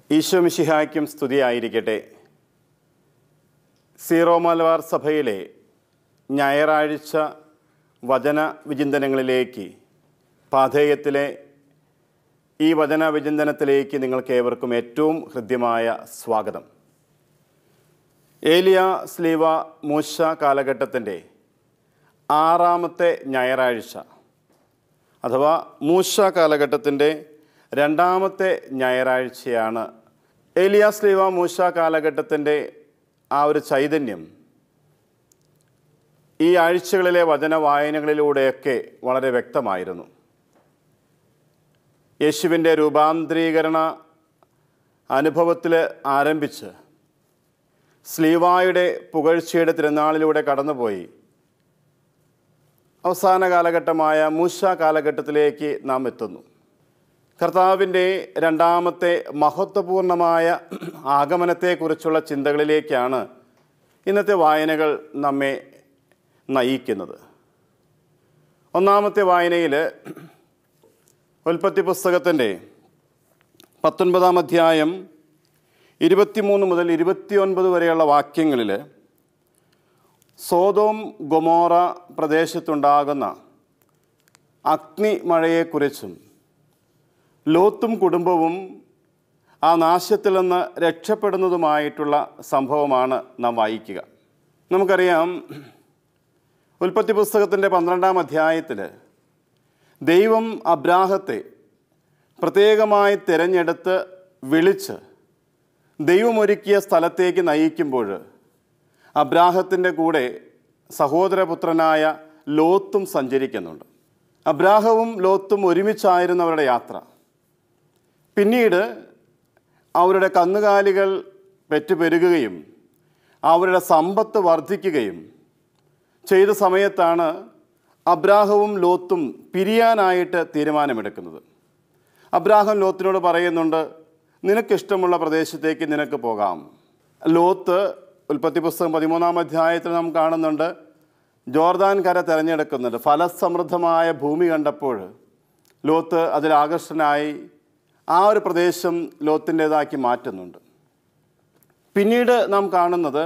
ഈശോ മിശിഹായ്ക്കും സ്തുതിയായിരിക്കട്ടെ സീറോ മലബാർ സഭയിലെ ഞായറാഴ്ച വചന വിചിന്തനങ്ങളിലേക്ക് പാധേയത്തിലെ ഈ വചന വിചിന്തനത്തിലേക്ക് നിങ്ങൾക്ക് ഏവർക്കും ഏറ്റവും ഹൃദ്യമായ സ്വാഗതം ഏലിയ സ്ലീവ മൂശ കാലഘട്ടത്തിൻ്റെ ആറാമത്തെ ഞായറാഴ്ച അഥവാ മൂശ കാലഘട്ടത്തിൻ്റെ രണ്ടാമത്തെ ഞായറാഴ്ചയാണ് ഏലിയാസ് ലീവ മൂശ കാലഘട്ടത്തിൻ്റെ ആ ഒരു ചൈതന്യം ഈ ആഴ്ചകളിലെ വചന വായനകളിലൂടെയൊക്കെ വളരെ വ്യക്തമായിരുന്നു യേശുവിൻ്റെ രൂപാന്തരീകരണ അനുഭവത്തിൽ ആരംഭിച്ച് സ്ലീവായുടെ പുകഴ്ചയുടെ തിരുനാളിലൂടെ കടന്നുപോയി അവസാന കാലഘട്ടമായ മൂശ കാലഘട്ടത്തിലേക്ക് നാം എത്തുന്നു കർത്താവിൻ്റെ രണ്ടാമത്തെ മഹത്വപൂർണമായ ആഗമനത്തെക്കുറിച്ചുള്ള ചിന്തകളിലേക്കാണ് ഇന്നത്തെ വായനകൾ നമ്മെ നയിക്കുന്നത് ഒന്നാമത്തെ വായനയിൽ ഉൽപ്പത്തി പുസ്തകത്തിൻ്റെ പത്തൊൻപതാം അധ്യായം ഇരുപത്തിമൂന്ന് മുതൽ ഇരുപത്തിയൊൻപത് വരെയുള്ള വാക്യങ്ങളിൽ സോതോം ഗൊമോറ പ്രദേശത്തുണ്ടാകുന്ന അഗ്നിമഴയെക്കുറിച്ചും ലോത്തും കുടുംബവും ആ നാശത്തിൽ നിന്ന് രക്ഷപ്പെടുന്നതുമായിട്ടുള്ള സംഭവമാണ് നാം വായിക്കുക നമുക്കറിയാം ഉൽപ്പത്തി പുസ്തകത്തിൻ്റെ പന്ത്രണ്ടാം അധ്യായത്തിൽ ദൈവം അബ്രാഹത്തെ പ്രത്യേകമായി തിരഞ്ഞെടുത്ത് വിളിച്ച് ദൈവമൊരുക്കിയ സ്ഥലത്തേക്ക് നയിക്കുമ്പോൾ അബ്രാഹത്തിൻ്റെ കൂടെ സഹോദരപുത്രനായ ലോത്തും സഞ്ചരിക്കുന്നുണ്ട് അബ്രാഹവും ലോത്തും ഒരുമിച്ചായിരുന്നു അവരുടെ യാത്ര പിന്നീട് അവരുടെ കന്നുകാലികൾ പെറ്റുപെരുകുകയും അവരുടെ സമ്പത്ത് വർദ്ധിക്കുകയും ചെയ്ത സമയത്താണ് അബ്രാഹവും ലോത്തും പിരിയാനായിട്ട് തീരുമാനമെടുക്കുന്നത് അബ്രാഹം ലോത്തിനോട് പറയുന്നുണ്ട് നിനക്കിഷ്ടമുള്ള പ്രദേശത്തേക്ക് നിനക്ക് പോകാം ലോത്ത് ഉൽപ്പത്തി പുസ്തകം പതിമൂന്നാം അധ്യായത്തിൽ നാം കാണുന്നുണ്ട് ജോർദാൻ കര തിരഞ്ഞെടുക്കുന്നുണ്ട് ഫലസമൃദ്ധമായ ഭൂമി കണ്ടപ്പോൾ ലോത്ത് അതിൽ ആകർഷനായി ആ ഒരു പ്രദേശം ലോത്തിൻ്റേതാക്കി മാറ്റുന്നുണ്ട് പിന്നീട് നാം കാണുന്നത്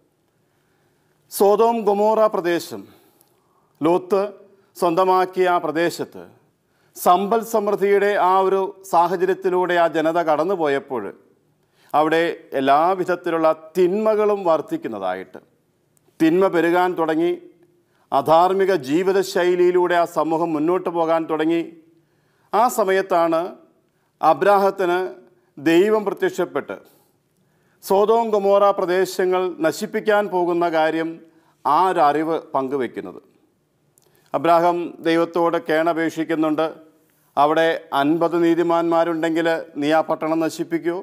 സോതോം ഗൊമോറ പ്രദേശം ലോത്ത് സ്വന്തമാക്കിയ ആ പ്രദേശത്ത് സമ്പൽ സമൃദ്ധിയുടെ ആ ഒരു സാഹചര്യത്തിലൂടെ ആ ജനത കടന്നുപോയപ്പോൾ അവിടെ എല്ലാവിധത്തിലുള്ള തിന്മകളും വർദ്ധിക്കുന്നതായിട്ട് തിന്മ പെരുകാൻ തുടങ്ങി അധാർമിക ജീവിതശൈലിയിലൂടെ ആ സമൂഹം മുന്നോട്ട് പോകാൻ തുടങ്ങി ആ സമയത്താണ് അബ്രാഹത്തിന് ദൈവം പ്രത്യക്ഷപ്പെട്ട് സോതോം ഗൊമോറ പ്രദേശങ്ങൾ നശിപ്പിക്കാൻ പോകുന്ന കാര്യം ആ ഒരു അറിവ് പങ്കുവെക്കുന്നത് അബ്രാഹം ദൈവത്തോട് കേണപേക്ഷിക്കുന്നുണ്ട് അവിടെ അൻപത് നീതിമാന്മാരുണ്ടെങ്കിൽ നീ ആ പട്ടണം നശിപ്പിക്കുമോ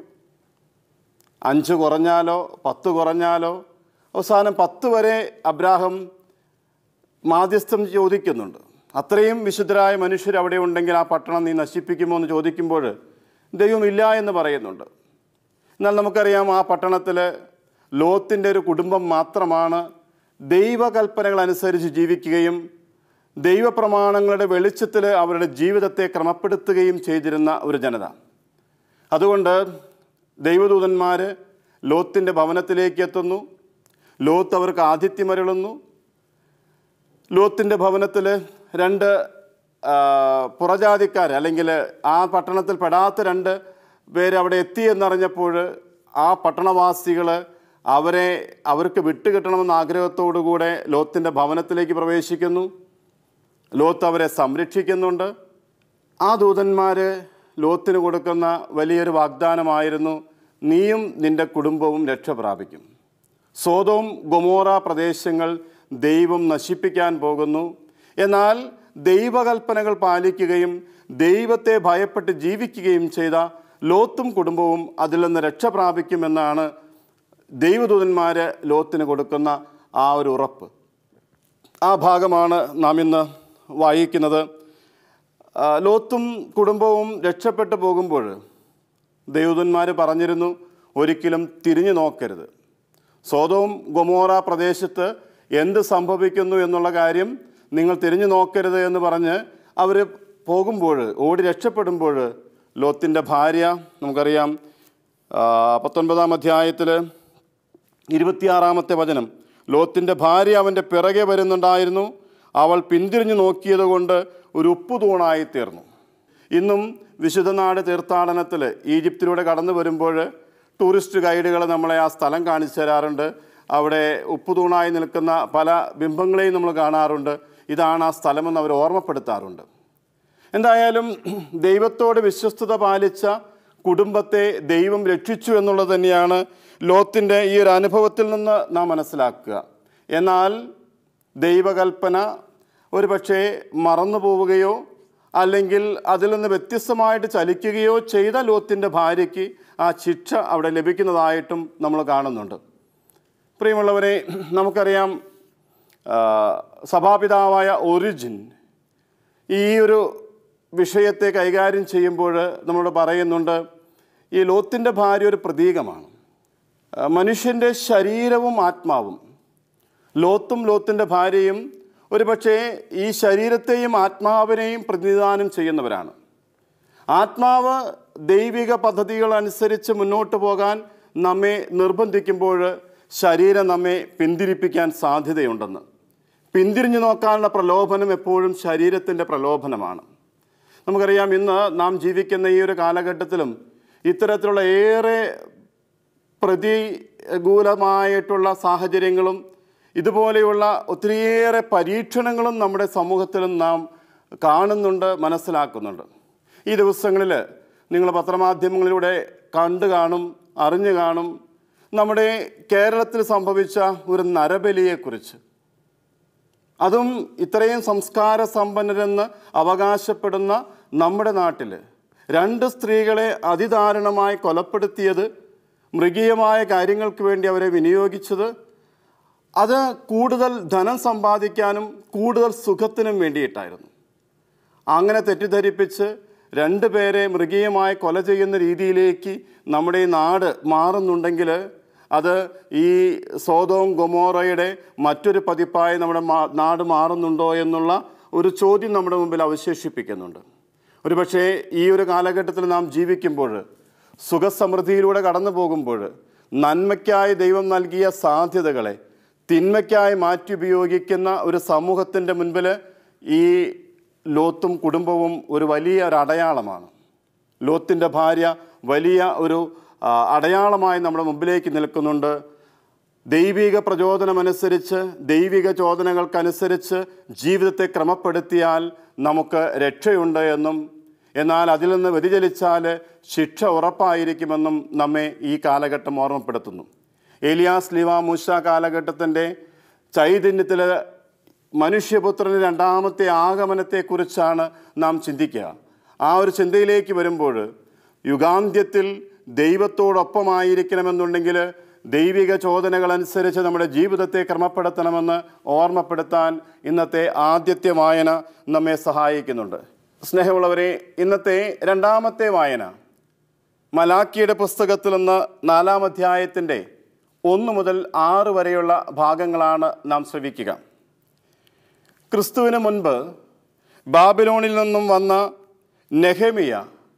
അഞ്ച് കുറഞ്ഞാലോ പത്ത് കുറഞ്ഞാലോ അവസാനം പത്ത് വരെ അബ്രാഹം മാധ്യസ്ഥം ചോദിക്കുന്നുണ്ട് അത്രയും വിശുദ്ധരായ മനുഷ്യർ അവിടെ ഉണ്ടെങ്കിൽ ആ പട്ടണം നീ നശിപ്പിക്കുമോ എന്ന് ചോദിക്കുമ്പോൾ ദൈവമില്ല എന്ന് പറയുന്നുണ്ട് എന്നാൽ നമുക്കറിയാം ആ പട്ടണത്തിൽ ലോത്തിൻ്റെ ഒരു കുടുംബം മാത്രമാണ് ദൈവകൽപ്പനകൾ അനുസരിച്ച് ജീവിക്കുകയും ദൈവപ്രമാണങ്ങളുടെ വെളിച്ചത്തിൽ അവരുടെ ജീവിതത്തെ ക്രമപ്പെടുത്തുകയും ചെയ്തിരുന്ന ഒരു ജനത അതുകൊണ്ട് ദൈവദൂതന്മാർ ലോത്തിൻ്റെ ഭവനത്തിലേക്ക് എത്തുന്നു ലോത്ത് അവർക്ക് ആതിഥ്യമരുളുന്നു ലോത്തിൻ്റെ ഭവനത്തിൽ രണ്ട് ആ, പുറജാതിക്കാർ അല്ലെങ്കിൽ ആ പട്ടണത്തിൽ പെടാത്ത രണ്ട് പേര് അവിടെ എത്തി എന്നറിഞ്ഞപ്പോൾ ആ പട്ടണവാസികൾ അവരെ അവർക്ക് വിട്ടുകിട്ടണമെന്ന ആഗ്രഹത്തോടുകൂടെ ലോത്തിൻ്റെ ഭവനത്തിലേക്ക് പ്രവേശിക്കുന്നു ലോത്ത് അവരെ സംരക്ഷിക്കുന്നുണ്ട് ആ ദൂതന്മാർ ലോത്തിന് കൊടുക്കുന്ന വലിയൊരു വാഗ്ദാനമായിരുന്നു നീയും നിന്റെ കുടുംബവും രക്ഷ പ്രാപിക്കും സോതോം ഗൊമോറ പ്രദേശങ്ങൾ ദൈവം നശിപ്പിക്കാൻ പോകുന്നു എന്നാൽ ദൈവകൽപ്പനകൾ പാലിക്കുകയും ദൈവത്തെ ഭയപ്പെട്ട് ജീവിക്കുകയും ചെയ്ത ലോത്തും കുടുംബവും അതിൽ നിന്ന് രക്ഷ പ്രാപിക്കുമെന്നാണ് ദൈവദൂതന്മാർ ലോത്തിന് കൊടുക്കുന്ന ആ ഒരു ഉറപ്പ് ആ ഭാഗമാണ് നാം ഇന്ന് വായിക്കുന്നത് ആ, ലോത്തും കുടുംബവും രക്ഷപ്പെട്ടു പോകുമ്പോൾ ദൈവദന്മാർ പറഞ്ഞിരുന്നു ഒരിക്കലും തിരിഞ്ഞു നോക്കരുത് സോതവും ഗൊമോറ പ്രദേശത്ത് എന്ത് സംഭവിക്കുന്നു എന്നുള്ള കാര്യം നിങ്ങൾ തിരിഞ്ഞു നോക്കരുത് എന്ന് പറഞ്ഞ് അവർ പോകുമ്പോൾ ഓടി രക്ഷപ്പെടുമ്പോൾ ലോത്തിൻ്റെ ഭാര്യ നമുക്കറിയാം ആ, പത്തൊൻപതാം അധ്യായത്തിൽ ഇരുപത്തിയാറാമത്തെ വചനം ലോത്തിൻ്റെ ഭാര്യ അവൻ്റെ പിറകെ വരുന്നുണ്ടായിരുന്നു അവൾ പിന്തിരിഞ്ഞു നോക്കിയത് കൊണ്ട് ഒരു ഉപ്പുതൂണായി തീർന്നു ഇന്നും വിശുദ്ധനാട് തീർത്ഥാടനത്തിൽ ഈജിപ്തിലൂടെ കടന്നു വരുമ്പോൾ ടൂറിസ്റ്റ് ഗൈഡുകൾ നമ്മളെ ആ സ്ഥലം കാണിച്ചു തരാറുണ്ട് അവിടെ ഉപ്പുതൂണായി നിൽക്കുന്ന പല ബിംബങ്ങളെയും നമ്മൾ കാണാറുണ്ട് ഇതാണ് ആ സ്ഥലമെന്ന് അവർ ഓർമ്മപ്പെടുത്താറുണ്ട് എന്തായാലും ദൈവത്തോട് വിശ്വസ്തത പാലിച്ച കുടുംബത്തെ ദൈവം രക്ഷിച്ചു എന്നുള്ളത് തന്നെയാണ് ലോത്തിൻ്റെ ഈ ഒരു അനുഭവത്തിൽ നിന്ന് നാം മനസ്സിലാക്കുക എന്നാൽ ദൈവകൽപ്പന ഒരു പക്ഷേ മറന്നു പോവുകയോ അല്ലെങ്കിൽ അതിൽ നിന്ന് വ്യത്യസ്തമായിട്ട് ചലിക്കുകയോ ചെയ്ത ലോത്തിൻ്റെ ഭാര്യയ്ക്ക് ആ ശിക്ഷ അവിടെ ലഭിക്കുന്നതായിട്ടും നമ്മൾ കാണുന്നുണ്ട് പ്രിയമുള്ളവരെ നമുക്കറിയാം ആ, സഭാപിതാവായ ഒറിജിൻ ഈ ഒരു വിഷയത്തെ കൈകാര്യം ചെയ്യുമ്പോൾ നമ്മളോട് പറയുന്നുണ്ട് ഈ ലോത്തിൻ്റെ ഭാര്യ ഒരു പ്രതീകമാണ് ആ, മനുഷ്യൻ്റെ ശരീരവും ആത്മാവും ലോത്തും ലോത്തിൻ്റെ ഭാര്യയും ഒരുപക്ഷേ ഈ ശരീരത്തെയും ആത്മാവിനെയും പ്രതിനിധാനം ചെയ്യുന്നവരാണ് ആത്മാവ് ദൈവിക പദ്ധതികൾ അനുസരിച്ച് മുന്നോട്ട് പോകാൻ നമ്മെ നിർബന്ധിക്കുമ്പോൾ ശരീരം നമ്മെ പിന്തിരിപ്പിക്കാൻ സാധ്യതയുണ്ടെന്ന് പിന്തിരിഞ്ഞു നോക്കാനുള്ള പ്രലോഭനം എപ്പോഴും ശരീരത്തിൻ്റെ പ്രലോഭനമാണ് നമുക്കറിയാം ഇന്ന് നാം ജീവിക്കുന്ന ഈ ഒരു കാലഘട്ടത്തിലും ഇത്തരത്തിലുള്ള ഏറെ പ്രതികൂലമായിട്ടുള്ള സാഹചര്യങ്ങളും ഇതുപോലെയുള്ള ഒത്തിരിയേറെ പരീക്ഷണങ്ങളും നമ്മുടെ സമൂഹത്തിലും നാം കാണുന്നുണ്ട് മനസ്സിലാക്കുന്നുണ്ട് ഈ ദിവസങ്ങളിൽ നിങ്ങൾ പത്രമാധ്യമങ്ങളിലൂടെ കണ്ടു കാണും അറിഞ്ഞു കാണും നമ്മുടെ കേരളത്തിൽ സംഭവിച്ച ഒരു നരബലിയെക്കുറിച്ച് അതും ഇത്രയും സംസ്കാര സമ്പന്നരെന്ന് അവകാശപ്പെടുന്ന നമ്മുടെ നാട്ടിൽ രണ്ട് സ്ത്രീകളെ അതിദാരുണമായി കൊലപ്പെടുത്തിയത് മൃഗീയമായ കാര്യങ്ങൾക്ക് വേണ്ടി അവരെ വിനിയോഗിച്ചത് അത് കൂടുതൽ ധനം സമ്പാദിക്കാനും കൂടുതൽ സുഖത്തിനും വേണ്ടിയിട്ടായിരുന്നു അങ്ങനെ തെറ്റിദ്ധരിപ്പിച്ച് രണ്ട് പേരെ മൃഗീയമായി കൊല ചെയ്യുന്ന രീതിയിലേക്ക് നമ്മുടെ ഈ നാട് മാറുന്നുണ്ടെങ്കിൽ അത് ഈ സോതോം ഗൊമോറയുടെ മറ്റൊരു പതിപ്പായി നമ്മുടെ മാ- നാട് മാറുന്നുണ്ടോ എന്നുള്ള ഒരു ചോദ്യം നമ്മുടെ മുമ്പിൽ അവശേഷിപ്പിക്കുന്നുണ്ട് ഒരുപക്ഷേ ഈ ഒരു കാലഘട്ടത്തിൽ നാം ജീവിക്കുമ്പോൾ സുഖസമൃദ്ധിയിലൂടെ കടന്നു പോകുമ്പോൾ നന്മയ്ക്കായി ദൈവം നൽകിയ സാധ്യതകളെ തിന്മയ്ക്കായി മാറ്റി ഉപയോഗിക്കുന്ന ഒരു സമൂഹത്തിൻ്റെ മുൻപിൽ ഈ ലോത്തും കുടുംബവും ഒരു വലിയ ഒരു അടയാളമാണ് ലോത്തിൻ്റെ ഭാര്യ വലിയ ഒരു ആ, അടയാളമായി നമ്മുടെ മുമ്പിലേക്ക് നിൽക്കുന്നുണ്ട് ദൈവിക പ്രചോദനമനുസരിച്ച് ദൈവിക ചോദനകൾക്കനുസരിച്ച് ജീവിതത്തെ ക്രമപ്പെടുത്തിയാൽ നമുക്ക് രക്ഷയുണ്ട് എന്നും എന്നാൽ അതിൽ നിന്ന് വ്യതിചലിച്ചാൽ ശിക്ഷ ഉറപ്പായിരിക്കുമെന്നും നമ്മെ ഈ കാലഘട്ടം ഓർമ്മപ്പെടുത്തുന്നു ഏലിയാസ് ലിവ മൂശ കാലഘട്ടത്തിൻ്റെ ചൈതന്യത്തിൽ മനുഷ്യപുത്രന് രണ്ടാമത്തെ ആഗമനത്തെക്കുറിച്ചാണ് നാം ചിന്തിക്കുക ആ ഒരു ചിന്തയിലേക്ക് വരുമ്പോൾ യുഗാന്ത്യത്തിൽ ദൈവത്തോടൊപ്പമായിരിക്കണമെന്നുണ്ടെങ്കിൽ ദൈവിക ചോദനകളനുസരിച്ച് നമ്മുടെ ജീവിതത്തെ ക്രമപ്പെടുത്തണമെന്ന് ഓർമ്മപ്പെടുത്താൻ ഇന്നത്തെ ആദ്യത്തെ വായന നമ്മെ സഹായിക്കുന്നുണ്ട് സ്നേഹമുള്ളവരെ ഇന്നത്തെ രണ്ടാമത്തെ വായന മലാക്കിയുടെ പുസ്തകത്തിൽ നിന്ന് നാലാം അധ്യായത്തിൻ്റെ ഒന്ന് മുതൽ ആറ് വരെയുള്ള ഭാഗങ്ങളാണ് നാം ശ്രവിക്കുക ക്രിസ്തുവിന് മുൻപ് ബാബിലോണിൽ നിന്നും വന്ന നെഹമിയ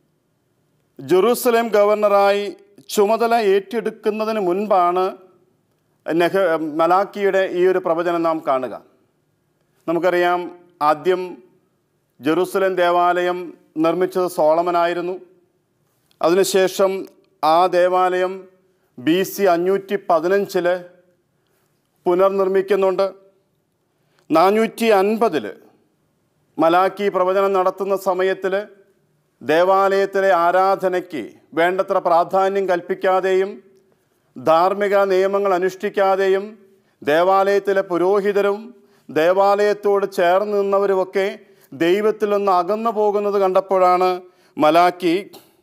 ജെറൂസലേം ഗവർണറായി ചുമതല ഏറ്റെടുക്കുന്നതിന് മുൻപാണ് നെഹ മലാക്കിയുടെ ഈ ഒരു പ്രവചനം നാം കാണുക നമുക്കറിയാം ആദ്യം ജെറൂസലേം ദേവാലയം നിർമ്മിച്ചത് സോളമനായിരുന്നു അതിനുശേഷം ആ ദേവാലയം ബി സി അഞ്ഞൂറ്റി പതിനഞ്ചിൽ പുനർനിർമ്മിക്കുന്നുണ്ട് നാനൂറ്റി അൻപതിൽ മലാക്കി പ്രവചനം നടത്തുന്ന സമയത്തിൽ ദേവാലയത്തിലെ ആരാധനയ്ക്ക് വേണ്ടത്ര പ്രാധാന്യം കൽപ്പിക്കാതെയും ധാർമ്മിക നിയമങ്ങൾ അനുഷ്ഠിക്കാതെയും ദേവാലയത്തിലെ പുരോഹിതരും ദേവാലയത്തോട് ചേർന്ന് നിന്നവരുമൊക്കെ ദൈവത്തിൽ നിന്ന് അകന്നു പോകുന്നത് കണ്ടപ്പോഴാണ് മലാക്കി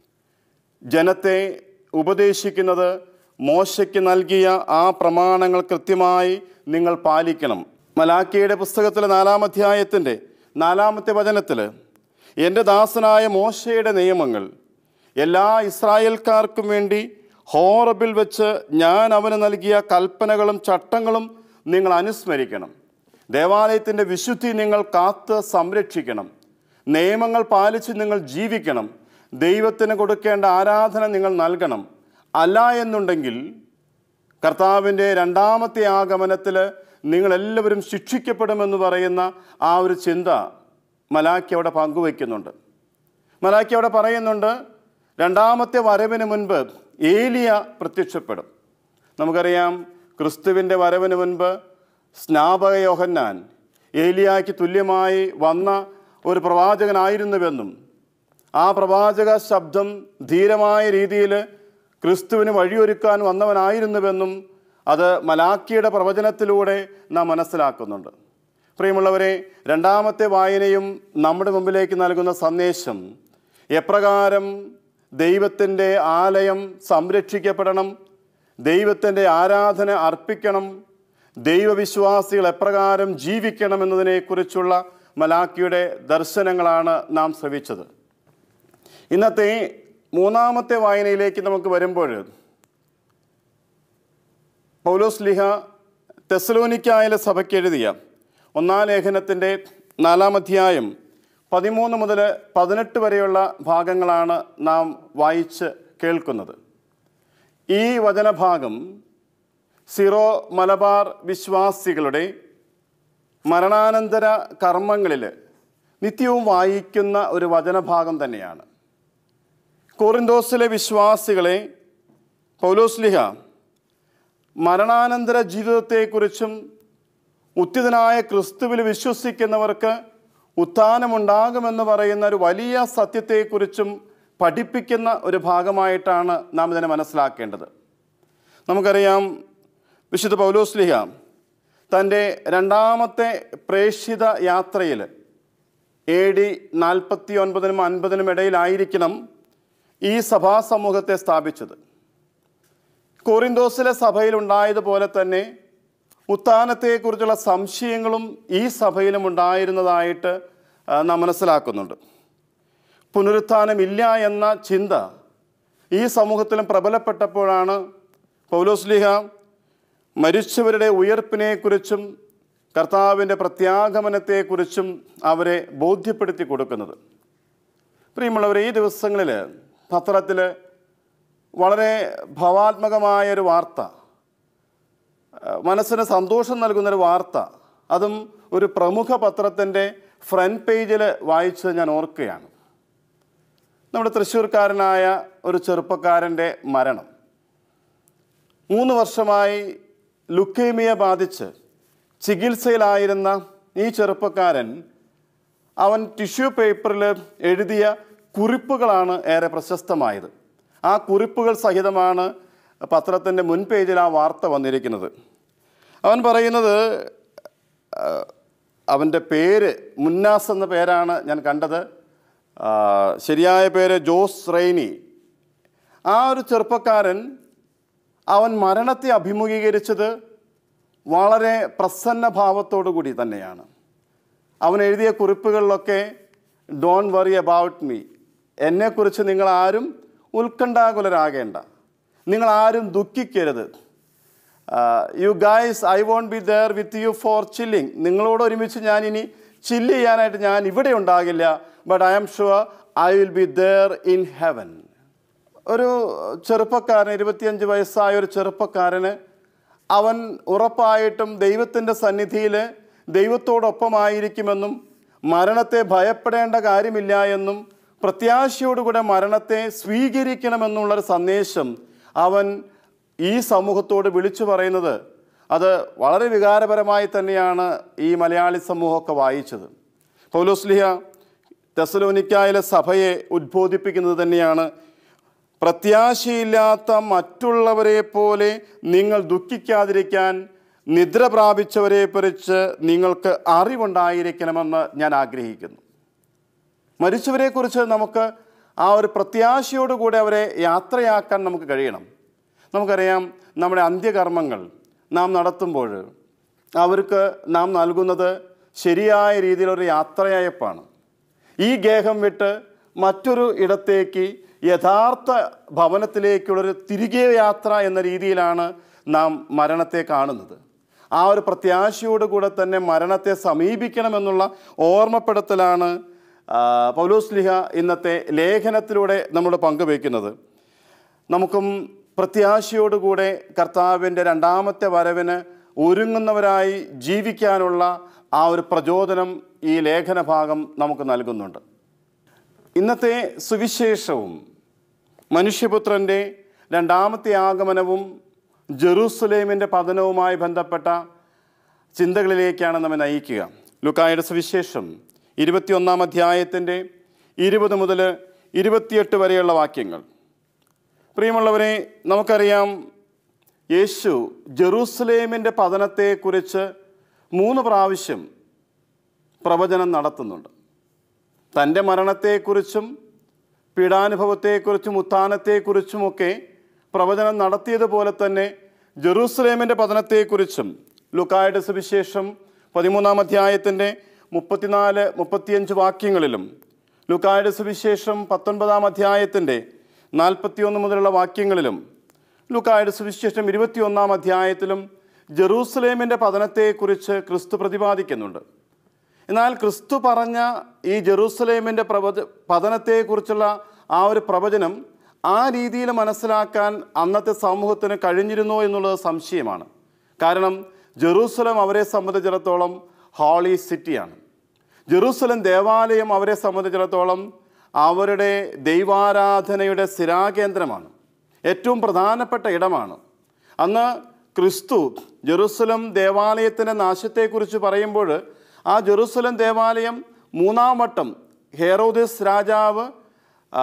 ജനത്തെ ഉപദേശിക്കുന്നത് മോശയ്ക്ക് നൽകിയ ആ പ്രമാണങ്ങൾ കൃത്യമായി നിങ്ങൾ പാലിക്കണം മലാക്കിയുടെ പുസ്തകത്തിലെ നാലാം അധ്യായത്തിൻ്റെ നാലാമത്തെ വചനത്തിൽ എൻ്റെ ദാസനായ മോശയുടെ നിയമങ്ങൾ എല്ലാ ഇസ്രായേൽക്കാർക്കും വേണ്ടി ഹോറബിൽ വെച്ച് ഞാൻ അവന് നൽകിയ കൽപ്പനകളും ചട്ടങ്ങളും നിങ്ങൾ അനുസ്മരിക്കണം ദേവാലയത്തിൻ്റെ വിശുദ്ധി നിങ്ങൾ കാത്ത് സംരക്ഷിക്കണം നിയമങ്ങൾ പാലിച്ച് നിങ്ങൾ ജീവിക്കണം ദൈവത്തിന് കൊടുക്കേണ്ട ആരാധന നിങ്ങൾ നൽകണം അല്ല എന്നുണ്ടെങ്കിൽ കർത്താവിൻ്റെ രണ്ടാമത്തെ ആഗമനത്തിൽ നിങ്ങളെല്ലാവരും ശിക്ഷിക്കപ്പെടുമെന്ന് പറയുന്ന ആ ഒരു ചിന്ത മലാക്കി അവിടെ പങ്കുവയ്ക്കുന്നുണ്ട് മലാക്കി അവിടെ പറയുന്നുണ്ട് രണ്ടാമത്തെ വരവിന് മുൻപ് ഏലിയ പ്രത്യക്ഷപ്പെടും നമുക്കറിയാം ക്രിസ്തുവിൻ്റെ വരവിന് മുൻപ് സ്നാപക യോഹന്നാൻ ഏലിയായ്ക്ക് തുല്യമായി വന്ന ഒരു പ്രവാചകനായിരുന്നുവെന്നും ആ പ്രവാചക ശബ്ദം ധീരമായ രീതിയിൽ ക്രിസ്തുവിന് വഴിയൊരുക്കാൻ വന്നവനായിരുന്നുവെന്നും അത് മലാക്കിയുടെ പ്രവചനത്തിലൂടെ നാം മനസ്സിലാക്കുന്നുണ്ട് പ്രിയമുള്ളവരെ രണ്ടാമത്തെ വായനയും നമ്മുടെ മുമ്പിലേക്ക് നൽകുന്ന സന്ദേശം എപ്രകാരം ദൈവത്തിൻ്റെ ആലയം സംരക്ഷിക്കപ്പെടണം ദൈവത്തിൻ്റെ ആരാധന അർപ്പിക്കണം ദൈവവിശ്വാസികൾ എപ്രകാരം ജീവിക്കണം എന്നതിനെക്കുറിച്ചുള്ള മലാക്കിയുടെ ദർശനങ്ങളാണ് നാം ശ്രവിച്ചത് ഇന്നത്തെ മൂന്നാമത്തെ വായനയിലേക്ക് നമുക്ക് വരുമ്പോൾ പൗലോസ് ലിഹ തെസലോനിക്കായാലെ സഭയ്ക്ക് എഴുതിയ ഒന്നാം ലേഖനത്തിൻ്റെ നാലാം അധ്യായം പതിമൂന്ന് മുതൽ പതിനെട്ട് വരെയുള്ള ഭാഗങ്ങളാണ് നാം വായിച്ച് കേൾക്കുന്നത് ഈ വചനഭാഗം സിറോ മലബാർ വിശ്വാസികളുടെ മരണാനന്തര കർമ്മങ്ങളിൽ നിത്യവും വായിക്കുന്ന ഒരു വചനഭാഗം തന്നെയാണ് കോറിന്തോസിലെ വിശ്വാസികളെ പൗലോസ്ലിഹ മരണാനന്തര ജീവിതത്തെക്കുറിച്ചും ഉത്തിതനായ ക്രിസ്തുവിൽ വിശ്വസിക്കുന്നവർക്ക് ഉത്ഥാനമുണ്ടാകുമെന്ന് പറയുന്ന ഒരു വലിയ സത്യത്തെക്കുറിച്ചും പഠിപ്പിക്കുന്ന ഒരു ഭാഗമായിട്ടാണ് നാം ഇതിനെ മനസ്സിലാക്കേണ്ടത് നമുക്കറിയാം വിശുദ്ധ പൗലോസ്ലിഹ തൻ്റെ രണ്ടാമത്തെ പ്രേക്ഷിത യാത്രയിൽ എ ഡി നാൽപ്പത്തി ഒൻപതിനും അൻപതിനും ഇടയിലായിരിക്കണം ഈ സഭാസമൂഹത്തെ സ്ഥാപിച്ചത് കോറിന്തോസിലെ സഭയിലുണ്ടായതുപോലെ തന്നെ ഉത്ഥാനത്തെക്കുറിച്ചുള്ള സംശയങ്ങളും ഈ സഭയിലും ഉണ്ടായിരുന്നതായിട്ട് ആ, നാം മനസ്സിലാക്കുന്നുണ്ട് പുനരുത്ഥാനമില്ല എന്ന ചിന്ത ഈ സമൂഹത്തിലും പ്രബലപ്പെട്ടപ്പോഴാണ് പൗലോസ്ലിഹ മരിച്ചവരുടെ ഉയർപ്പിനെക്കുറിച്ചും കർത്താവിൻ്റെ പ്രത്യാഗമനത്തെക്കുറിച്ചും അവരെ ബോധ്യപ്പെടുത്തി കൊടുക്കുന്നത് പ്രിയമുള്ളവർ ഈ ദിവസങ്ങളിൽ പത്രത്തിൽ വളരെ ഭവാത്മകമായൊരു വാർത്ത ആ, മനസ്സിന് സന്തോഷം നൽകുന്നൊരു വാർത്ത അതും ഒരു പ്രമുഖ പത്രത്തിൻ്റെ ഫ്രണ്ട് പേജിൽ വായിച്ചത് ഞാൻ ഓർക്കുകയാണ് നമ്മുടെ തൃശ്ശൂർക്കാരനായ ഒരു ചെറുപ്പക്കാരൻ്റെ മരണം മൂന്ന് വർഷമായി ലുക്കേമിയ ബാധിച്ച് ചികിത്സയിലായിരുന്ന ഈ ചെറുപ്പക്കാരൻ അവൻ ടിഷ്യൂ പേപ്പറിൽ എഴുതിയ കുറിപ്പുകളാണ് ഏറെ പ്രശസ്തമായത് ആ കുറിപ്പുകൾ സഹിതമാണ് പത്രത്തിൻ്റെ മുൻ പേജിൽ ആ വാർത്ത വന്നിരിക്കുന്നത് അവൻ പറയുന്നത് ആ, അവൻ്റെ പേര് മുന്നാസ് എന്ന പേരാണ് ഞാൻ കണ്ടത് ആ, ശരിയായ പേര് ജോസ് റെയ്നി ആ ഒരു ചെറുപ്പക്കാരൻ അവൻ മരണത്തെ അഭിമുഖീകരിച്ചത് വളരെ പ്രസന്ന ഭാവത്തോടു കൂടി തന്നെയാണ് അവൻ എഴുതിയ കുറിപ്പുകളിലൊക്കെ ഡോൺ വറി അബൌട്ട് മീ എന്നെക്കുറിച്ച് നിങ്ങൾ ആരും ഉത്കണ്ഠാകുലരാകേണ്ട നിങ്ങൾ ആരും ദുഃഖിക്കരുത് you guys I won't be there with you for chilling നിങ്ങളോട് ഒരുമിച്ച് ഞാൻ ഇനി ചില്ല് ചെയ്യാനായിട്ട് ഞാൻ ഇവിടെ ഉണ്ടാകില്ല but I am sure I will be there in heaven ഒരു ചെറുപ്പക്കാരൻ ഇരുപത്തിയഞ്ച് വയസ്സായ ഒരു ചെറുപ്പക്കാരന് അവൻ ഉറപ്പായിട്ടും ദൈവത്തിൻ്റെ സന്നിധിയിൽ ദൈവത്തോടൊപ്പമായിരിക്കുമെന്നും മരണത്തെ ഭയപ്പെടേണ്ട കാര്യമില്ല എന്നും പ്രത്യാശയോടുകൂടെ മരണത്തെ സ്വീകരിക്കണമെന്നുള്ളൊരു സന്ദേശം അവൻ ഈ സമൂഹത്തോട് വിളിച്ചു പറയുന്നത് അത് വളരെ വികാരപരമായി തന്നെയാണ് ഈ മലയാളി സമൂഹമൊക്കെ വായിച്ചത് പൗലോസ്ലിഹ തെസലോനിക്കായിലെ സഭയെ ഉദ്ബോധിപ്പിക്കുന്നത് തന്നെയാണ് പ്രത്യാശയില്ലാത്ത മറ്റുള്ളവരെ പോലെ നിങ്ങൾ ദുഃഖിക്കാതിരിക്കാൻ നിദ്ര പ്രാപിച്ചവരെ കുറിച്ച് നിങ്ങൾക്ക് അറിവുണ്ടായിരിക്കണമെന്ന് ഞാൻ ആഗ്രഹിക്കുന്നു മരിച്ചവരെക്കുറിച്ച് നമുക്ക് ആ ഒരു പ്രത്യാശയോടുകൂടി അവരെ യാത്രയാക്കാൻ നമുക്ക് കഴിയണം നമുക്കറിയാം നമ്മുടെ അന്ത്യകർമ്മങ്ങൾ നാം നടത്തുമ്പോൾ അവർക്ക് നാം നൽകുന്നത് ശരിയായ രീതിയിലൊരു യാത്രയയപ്പാണ് ഈ ഗേഹം വിട്ട് മറ്റൊരു ഇടത്തേക്ക് യഥാർത്ഥ ഭവനത്തിലേക്കുള്ളൊരു തിരികെ യാത്ര എന്ന രീതിയിലാണ് നാം മരണത്തെ കാണുന്നത് ആ ഒരു പ്രത്യാശയോടുകൂടെ തന്നെ മരണത്തെ സമീപിക്കണമെന്നുള്ള ഓർമ്മപ്പെടുത്തലാണ് ആ, പൗലോസ് ലിഹ ഇന്നത്തെ ലേഖനത്തിലൂടെ നമ്മൾ പങ്കുവയ്ക്കുന്നത് നമുക്കും പ്രത്യാശയോടുകൂടെ കർത്താവിൻ്റെ രണ്ടാമത്തെ വരവിന് ഒരുങ്ങുന്നവരായി ജീവിക്കാനുള്ള ആ ഒരു പ്രചോദനം ഈ ലേഖന ഭാഗം നമുക്ക് നൽകുന്നുണ്ട് ഇന്നത്തെ സുവിശേഷവും മനുഷ്യപുത്രൻ്റെ രണ്ടാമത്തെ ആഗമനവും ജെറൂസലേമിൻ്റെ പതനവുമായി ബന്ധപ്പെട്ട ചിന്തകളിലേക്കാണ് നമ്മെ നയിക്കുക ലുക്കായുടെ സുവിശേഷം ഇരുപത്തിയൊന്നാം അധ്യായത്തിൻ്റെ ഇരുപത് മുതൽ ഇരുപത്തിയെട്ട് വരെയുള്ള വാക്യങ്ങൾ പ്രിയമുള്ളവരെ നമുക്കറിയാം യേശു ജെറൂസലേമിൻ്റെ പതനത്തെക്കുറിച്ച് മൂന്ന് പ്രാവശ്യം പ്രവചനം നടത്തുന്നുണ്ട് തൻ്റെ മരണത്തെക്കുറിച്ചും പീഡാനുഭവത്തെക്കുറിച്ചും ഉത്ഥാനത്തെക്കുറിച്ചുമൊക്കെ പ്രവചനം നടത്തിയതുപോലെ തന്നെ ജെറൂസലേമിൻ്റെ പതനത്തെക്കുറിച്ചും ലുക്കായുടെ സുവിശേഷം പതിമൂന്നാം അധ്യായത്തിൻ്റെ മുപ്പത്തിനാല് മുപ്പത്തിയഞ്ച് വാക്യങ്ങളിലും ലുക്കായുടെ സുവിശേഷം പത്തൊൻപതാം അധ്യായത്തിൻ്റെ നാൽപ്പത്തിയൊന്ന് മുതലുള്ള വാക്യങ്ങളിലും ലുക്കായുടെ സുവിശേഷം ഇരുപത്തിയൊന്നാം അധ്യായത്തിലും ജെറൂസലേമിൻ്റെ പതനത്തെക്കുറിച്ച് ക്രിസ്തു പ്രതിപാദിക്കുന്നുണ്ട് എന്നാൽ ക്രിസ്തു പറഞ്ഞ ഈ ജെറൂസലേമിൻ്റെ പ്രവച പതനത്തെക്കുറിച്ചുള്ള ആ ഒരു പ്രവചനം ആ രീതിയിൽ മനസ്സിലാക്കാൻ അന്നത്തെ സമൂഹത്തിന് കഴിഞ്ഞിരുന്നോ എന്നുള്ളത് സംശയമാണ് കാരണം ജെറൂസലം അവരെ സംബന്ധിച്ചിടത്തോളം ഹോളി സിറ്റിയാണ് ജെറൂസലം ദേവാലയം അവരെ സംബന്ധിച്ചിടത്തോളം അവരുടെ ദൈവാരാധനയുടെ സ്ഥിരാകേന്ദ്രമാണ് ഏറ്റവും പ്രധാനപ്പെട്ട ഇടമാണ് അന്ന് ക്രിസ്തു ജെറുസലം ദേവാലയത്തിൻ്റെ നാശത്തെക്കുറിച്ച് പറയുമ്പോൾ ആ ജെറുസലം ദേവാലയം മൂന്നാം വട്ടം ഹെറോദിസ് രാജാവ് ആ,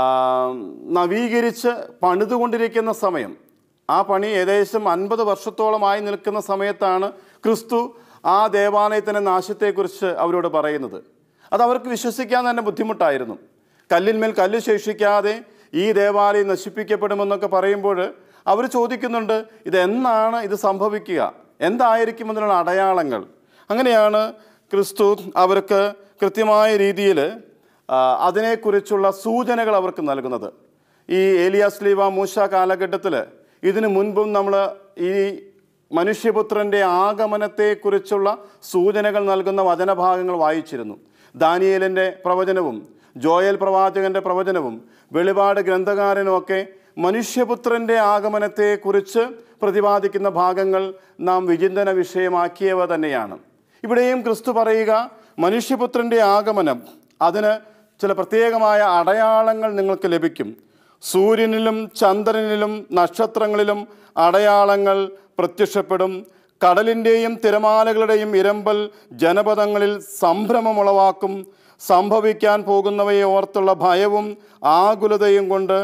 നവീകരിച്ച് പണിതുകൊണ്ടിരിക്കുന്ന സമയം ആ പണി ഏകദേശം അൻപത് വർഷത്തോളമായി നിൽക്കുന്ന സമയത്താണ് ക്രിസ്തു ആ ദേവാലയത്തിൻ്റെ നാശത്തെക്കുറിച്ച് അവരോട് പറയുന്നത് അത് അവർക്ക് വിശ്വസിക്കാൻ തന്നെ ബുദ്ധിമുട്ടായിരുന്നു കല്ലിന്മേൽ കല്ല് ശേഷിക്കാതെ ഈ ദേവാലയം നശിപ്പിക്കപ്പെടുമെന്നൊക്കെ പറയുമ്പോൾ അവർ ചോദിക്കുന്നുണ്ട് ഇത് എന്നാണ് ഇത് സംഭവിക്കുക എന്തായിരിക്കും ഇതിനുള്ള അടയാളങ്ങൾ അങ്ങനെയാണ് ക്രിസ്തു അവർക്ക് കൃത്യമായ രീതിയിൽ ആ, അതിനെക്കുറിച്ചുള്ള സൂചനകൾ അവർക്ക് നൽകുന്നത് ഈ ഏലിയാസ്ലീവ മൂശ കാലഘട്ടത്തിൽ ഇതിനു മുൻപും നമ്മൾ ഈ മനുഷ്യപുത്രൻ്റെ ആഗമനത്തെക്കുറിച്ചുള്ള സൂചനകൾ നൽകുന്ന വചനഭാഗങ്ങൾ വായിച്ചിരുന്നു ദാനിയേലിൻ്റെ പ്രവചനവും ജോയൽ പ്രവാചകന്റെ പ്രവചനവും വെളിപാട് ഗ്രന്ഥകാരനുമൊക്കെ മനുഷ്യപുത്രൻ്റെ ആഗമനത്തെക്കുറിച്ച് പ്രതിപാദിക്കുന്ന ഭാഗങ്ങൾ നാം വിചിന്തന വിഷയമാക്കിയവ തന്നെയാണ് ഇവിടെയും ക്രിസ്തു പറയുക മനുഷ്യപുത്രൻ്റെ ആഗമനം അതിന് ചില പ്രത്യേകമായ അടയാളങ്ങൾ നിങ്ങൾക്ക് ലഭിക്കും സൂര്യനിലും ചന്ദ്രനിലും നക്ഷത്രങ്ങളിലും അടയാളങ്ങൾ പ്രത്യക്ഷപ്പെടും കടലിൻ്റെയും തിരമാലകളുടെയും ഇരമ്പൽ ജനപദങ്ങളിൽ സംഭ്രമമുളവാക്കും സംഭവിക്കാൻ പോകുന്നവയെ ഓർത്തുള്ള ഭയവും ആകുലതയും കൊണ്ട്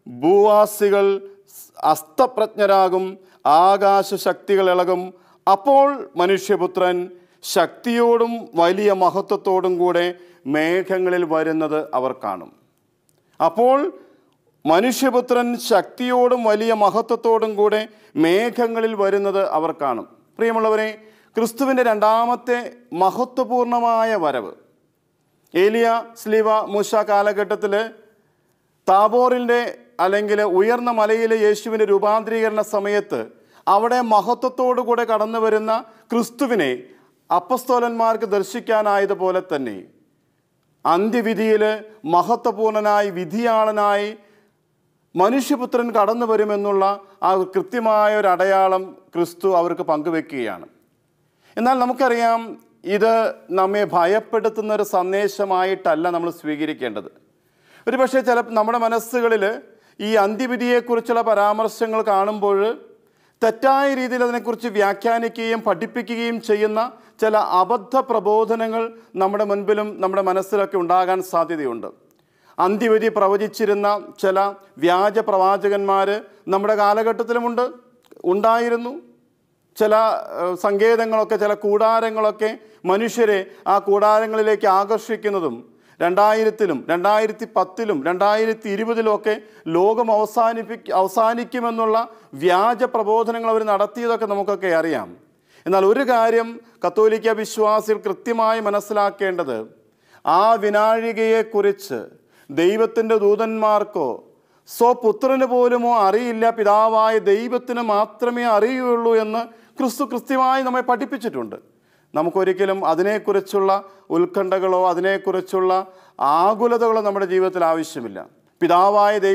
ഭൂവാസികൾ അസ്തപ്രജ്ഞരാകും ആകാശ ശക്തികൾ ഇളകും അപ്പോൾ മനുഷ്യപുത്രൻ ശക്തിയോടും വലിയ മഹത്വത്തോടും കൂടെ മേഘങ്ങളിൽ വരുന്നത് അവർ കാണും അപ്പോൾ മനുഷ്യപുത്രൻ ശക്തിയോടും വലിയ മഹത്വത്തോടും കൂടെ മേഘങ്ങളിൽ വരുന്നത് അവർ കാണും പ്രിയമുള്ളവരെ ക്രിസ്തുവിൻ്റെ രണ്ടാമത്തെ മഹത്വപൂർണമായ വരവ് ഏലിയ സ്ലീവ മൂശ കാലഘട്ടത്തിൽ താബോറിൻ്റെ അല്ലെങ്കിൽ ഉയർന്ന മലയിലെ യേശുവിൻ്റെ രൂപാന്തരീകരണ സമയത്ത് അവിടെ മഹത്വത്തോടു കൂടെ കടന്നു വരുന്ന ക്രിസ്തുവിനെ അപ്പസ്തോലന്മാർക്ക് ദർശിക്കാനായതുപോലെ തന്നെ അന്ത്യവിധിയിൽ മഹത്വപൂർണനായി വിധിയാളനായി മനുഷ്യപുത്രൻ കടന്നു വരുമെന്നുള്ള ആ കൃത്യമായ ഒരു അടയാളം ക്രിസ്തു അവർക്ക് പങ്കുവെക്കുകയാണ് എന്നാൽ നമുക്കറിയാം ഇത് നമ്മെ ഭയപ്പെടുത്തുന്ന ഒരു സന്ദേശമായിട്ടല്ല നമ്മൾ സ്വീകരിക്കേണ്ടത് ഒരു പക്ഷേ ചില നമ്മുടെ മനസ്സുകളിൽ ഈ അന്ത്യവിധിയെക്കുറിച്ചുള്ള പരാമർശങ്ങൾ കാണുമ്പോൾ തെറ്റായ രീതിയിൽ അതിനെക്കുറിച്ച് വ്യാഖ്യാനിക്കുകയും പഠിപ്പിക്കുകയും ചെയ്യുന്ന ചില അബദ്ധ പ്രബോധനങ്ങൾ നമ്മുടെ മുൻപിലും നമ്മുടെ മനസ്സിലൊക്കെ ഉണ്ടാകാൻ സാധ്യതയുണ്ട് അന്ത്യവിധി പ്രവചിച്ചിരുന്ന ചില വ്യാജ പ്രവാചകന്മാർ നമ്മുടെ കാലഘട്ടത്തിലുമുണ്ട് ഉണ്ടായിരുന്നു ചില ഏഹ്, സങ്കേതങ്ങളൊക്കെ ചില കൂടാരങ്ങളൊക്കെ മനുഷ്യരെ ആ കൂടാരങ്ങളിലേക്ക് ആകർഷിക്കുന്നതും രണ്ടായിരത്തിലും രണ്ടായിരത്തി പത്തിലും രണ്ടായിരത്തി ഇരുപതിലുമൊക്കെ ലോകം അവസാനിപ്പി അവസാനിക്കുമെന്നുള്ള വ്യാജ പ്രബോധനങ്ങൾ അവർ നടത്തിയതൊക്കെ നമുക്കൊക്കെ അറിയാം എന്നാൽ ഒരു കാര്യം കത്തോലിക്ക വിശ്വാസികൾ കൃത്യമായി മനസ്സിലാക്കേണ്ടത് ആ വിനാഴികയെക്കുറിച്ച് ദൈവത്തിൻ്റെ ദൂതന്മാർക്കോ സ്വപുത്രന് പോലുമോ അറിയില്ല പിതാവായ ദൈവത്തിന് മാത്രമേ അറിയുള്ളൂ എന്ന് ക്രിസ്തു കൃത്യമായി നമ്മെ പഠിപ്പിച്ചിട്ടുണ്ട് നമുക്കൊരിക്കലും അതിനെക്കുറിച്ചുള്ള ഉത്കണ്ഠകളോ അതിനെക്കുറിച്ചുള്ള ആകുലതകളോ നമ്മുടെ ജീവിതത്തിൽ ആവശ്യമില്ല പിതാവായ ദൈവം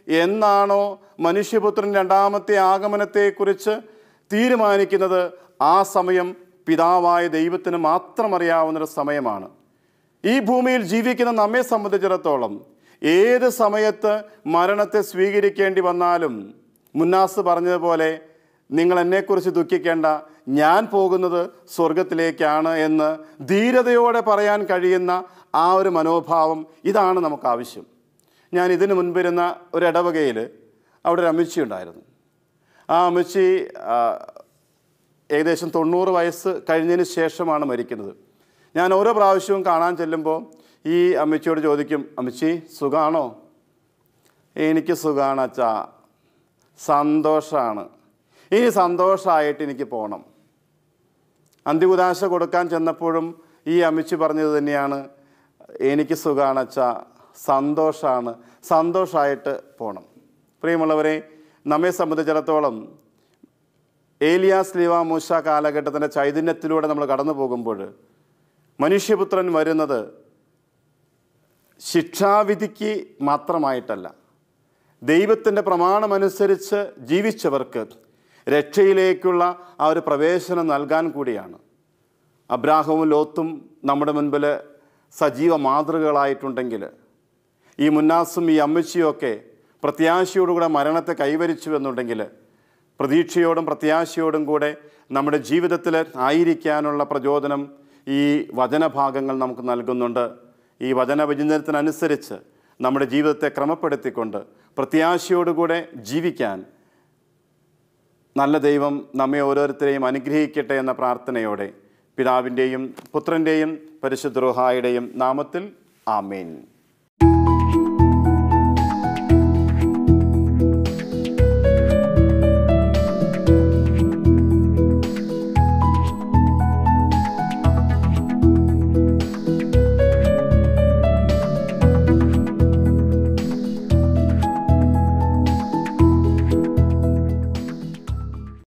എന്നാണോ മനുഷ്യപുത്രൻ രണ്ടാമത്തെ ആഗമനത്തെക്കുറിച്ച് തീരുമാനിക്കുന്നത് ആ സമയം പിതാവായ ദൈവത്തിന് മാത്രം അറിയാവുന്നൊരു സമയമാണ് ഈ ഭൂമിയിൽ ജീവിക്കുന്ന നമ്മെ സംബന്ധിച്ചിടത്തോളം ഏത് സമയത്ത് മരണത്തെ സ്വീകരിക്കേണ്ടി വന്നാലും മുന്നാസ് പറഞ്ഞതുപോലെ നിങ്ങൾ എന്നെക്കുറിച്ച് ദുഃഖിക്കേണ്ട ഞാൻ പോകുന്നത് സ്വർഗത്തിലേക്കാണ് എന്ന് ധീരതയോടെ പറയാൻ കഴിയുന്ന ആ ഒരു മനോഭാവം ഇതാണ് നമുക്ക് ആവശ്യം ഞാൻ ഇതിനു മുൻപിരുന്ന ഒരു ഇടവകയിൽ അവിടെ ഒരു അമ്മച്ചി ഉണ്ടായിരുന്നു ആ അമ്മച്ചി ആ, ഏകദേശം തൊണ്ണൂറ് വയസ്സ് കഴിഞ്ഞതിന് ശേഷമാണ് മരിക്കുന്നത് ഞാൻ ഓരോ പ്രാവശ്യവും കാണാൻ ചെല്ലുമ്പോൾ ഈ അമ്മച്ചിയോട് ചോദിക്കും അമ്മച്ചി സുഖാണോ എനിക്ക് സുഖമാണ് അച്ഛാ സന്തോഷമാണ് ഇനി സന്തോഷമായിട്ട് എനിക്ക് പോകണം അന്ത്യകുദാശ കൊടുക്കാൻ ചെന്നപ്പോഴും ഈ അമ്മച്ചി പറഞ്ഞത് തന്നെയാണ് എനിക്ക് സുഖമാണ് അച്ഛാ സന്തോഷമാണ് സന്തോഷമായിട്ട് പോകണം പ്രിയമുള്ളവരെ നമ്മെ സംബന്ധിച്ചിടത്തോളം ഏലിയാസ് ലീവ മൂശ കാലഘട്ടത്തിൻ്റെ ചൈതന്യത്തിലൂടെ നമ്മൾ കടന്നു പോകുമ്പോൾ മനുഷ്യപുത്രൻ വരുന്നത് ശിക്ഷാവിധിക്ക് മാത്രമായിട്ടല്ല ദൈവത്തിൻ്റെ പ്രമാണമനുസരിച്ച് ജീവിച്ചവർക്ക് രക്ഷയിലേക്കുള്ള ആ ഒരു പ്രവേശനം നൽകാൻ കൂടിയാണ് അബ്രാഹവും ലോത്തും നമ്മുടെ മുൻപിൽ സജീവ മാതൃകകളായിട്ടുണ്ടെങ്കിൽ ഈ മുന്നാസും ഈ അമ്മച്ചിയും ഒക്കെ പ്രത്യാശയോടുകൂടെ മരണത്തെ കൈവരിച്ചു എന്നുണ്ടെങ്കിൽ പ്രതീക്ഷയോടും പ്രത്യാശയോടും കൂടെ നമ്മുടെ ജീവിതത്തിൽ ആയിരിക്കാനുള്ള പ്രചോദനം ഈ വചനഭാഗങ്ങൾ നമുക്ക് നൽകുന്നുണ്ട് ഈ വചനവിചിന്തനത്തിനനുസരിച്ച് നമ്മുടെ ജീവിതത്തെ ക്രമപ്പെടുത്തിക്കൊണ്ട് പ്രത്യാശയോടുകൂടെ ജീവിക്കാൻ നല്ല ദൈവം നമ്മെ ഓരോരുത്തരെയും അനുഗ്രഹിക്കട്ടെ എന്ന പ്രാർത്ഥനയോടെ പിതാവിൻ്റെയും പുത്രൻ്റെയും പരിശുദ്ധ റുഹായുടെയും നാമത്തിൽ ആമേൻ